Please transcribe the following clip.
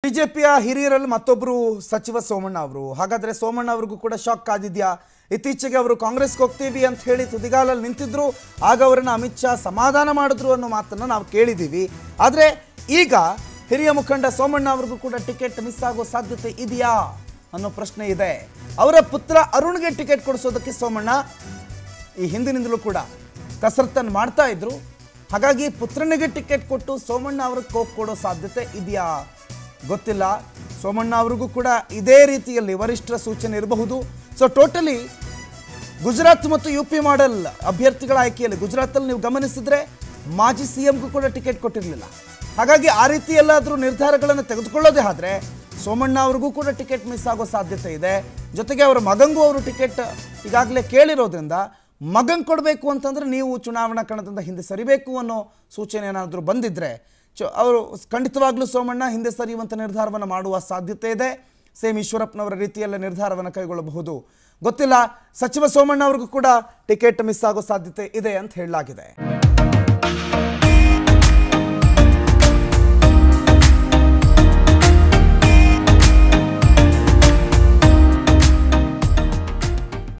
ಬಿಜೆಪಿಯ ಹಿರಿಯರಲ್ಲಿ ಮತ್ತೊಬ್ಬರು ಸಚಿವ ಸೋಮಣ್ಣ ಅವರು ಹಾಗಾದ್ರೆ ಸೋಮಣ್ಣ ಅವ್ರಿಗೂ ಕೂಡ ಶಾಕ್ ಕಾದಿದ್ಯಾ ಇತ್ತೀಚೆಗೆ ಅವರು ಕಾಂಗ್ರೆಸ್ಗೆ ಹೋಗ್ತೀವಿ ಅಂತ ಹೇಳಿ ತುದಿಗಾಲಲ್ಲಿ ನಿಂತಿದ್ರು ಆಗ ಅವರನ್ನ ಅಮಿತ್ ಶಾ ಸಮಾಧಾನ ಮಾಡಿದ್ರು ಅನ್ನೋ ಮಾತನ್ನ ನಾವು ಕೇಳಿದ್ದೀವಿ ಆದರೆ ಈಗ ಹಿರಿಯ ಮುಖಂಡ ಸೋಮಣ್ಣ ಅವ್ರಿಗೂ ಕೂಡ ಟಿಕೆಟ್ ಮಿಸ್ ಆಗೋ ಸಾಧ್ಯತೆ ಇದೆಯಾ ಅನ್ನೋ ಪ್ರಶ್ನೆ ಇದೆ ಅವರ ಪುತ್ರ ಅರುಣ್ಗೆ ಟಿಕೆಟ್ ಕೊಡಿಸೋದಕ್ಕೆ ಸೋಮಣ್ಣ ಈ ಹಿಂದಿನಿಂದಲೂ ಕೂಡ ಕಸರತ್ತನ್ನು ಮಾಡ್ತಾ ಇದ್ರು ಹಾಗಾಗಿ ಪುತ್ರನಿಗೆ ಟಿಕೆಟ್ ಕೊಟ್ಟು ಸೋಮಣ್ಣ ಅವ್ರಿಗೆ ಕೋಕ್ ಕೊಡೋ ಸಾಧ್ಯತೆ ಇದೆಯಾ ಗೊತ್ತಿಲ್ಲ ಸೋಮಣ್ಣ ಅವ್ರಿಗೂ ಕೂಡ ಇದೇ ರೀತಿಯಲ್ಲಿ ವರಿಷ್ಠರ ಸೂಚನೆ ಇರಬಹುದು ಸೊ ಟೋಟಲಿ ಗುಜರಾತ್ ಮತ್ತು ಯು ಪಿ ಮಾಡೆಲ್ ಅಭ್ಯರ್ಥಿಗಳ ಆಯ್ಕೆಯಲ್ಲಿ ಗುಜರಾತಲ್ಲಿ ನೀವು ಗಮನಿಸಿದ್ರೆ ಮಾಜಿ ಸಿ ಎಂಗೂ ಕೂಡ ಟಿಕೆಟ್ ಕೊಟ್ಟಿರಲಿಲ್ಲ ಹಾಗಾಗಿ ಆ ರೀತಿ ಎಲ್ಲಾದರೂ ನಿರ್ಧಾರಗಳನ್ನು ತೆಗೆದುಕೊಳ್ಳೋದೇ ಆದ್ರೆ ಸೋಮಣ್ಣ ಅವ್ರಿಗೂ ಕೂಡ ಟಿಕೆಟ್ ಮಿಸ್ ಆಗೋ ಸಾಧ್ಯತೆ ಇದೆ ಜೊತೆಗೆ ಅವರ ಮಗಂಗೂ ಅವರು ಟಿಕೆಟ್ ಈಗಾಗಲೇ ಕೇಳಿರೋದ್ರಿಂದ ಮಗಂಗೆ ಕೊಡಬೇಕು ಅಂತಂದ್ರೆ ನೀವು ಚುನಾವಣಾ ಕಣದಿಂದ ಹಿಂದೆ ಸರಿಬೇಕು ಅನ್ನೋ ಸೂಚನೆ ಏನಾದರೂ ಬಂದಿದ್ರೆ ಚು ಅವರು ಖಂಡಿತವಾಗ್ಲೂ ಸೋಮಣ್ಣ ಹಿಂದೆ ಸರಿಯುವಂಥ ನಿರ್ಧಾರವನ್ನು ಮಾಡುವ ಸಾಧ್ಯತೆ ಇದೆ ಸೇಮ್ ಈಶ್ವರಪ್ಪನವರ ರೀತಿಯಲ್ಲೇ ನಿರ್ಧಾರವನ್ನು ಕೈಗೊಳ್ಳಬಹುದು ಗೊತ್ತಿಲ್ಲ ಸಚಿವ ಸೋಮಣ್ಣ ಅವ್ರಿಗೂ ಕೂಡ ಟಿಕೆಟ್ ಮಿಸ್ ಆಗೋ ಸಾಧ್ಯತೆ ಇದೆ ಅಂತ ಹೇಳಲಾಗಿದೆ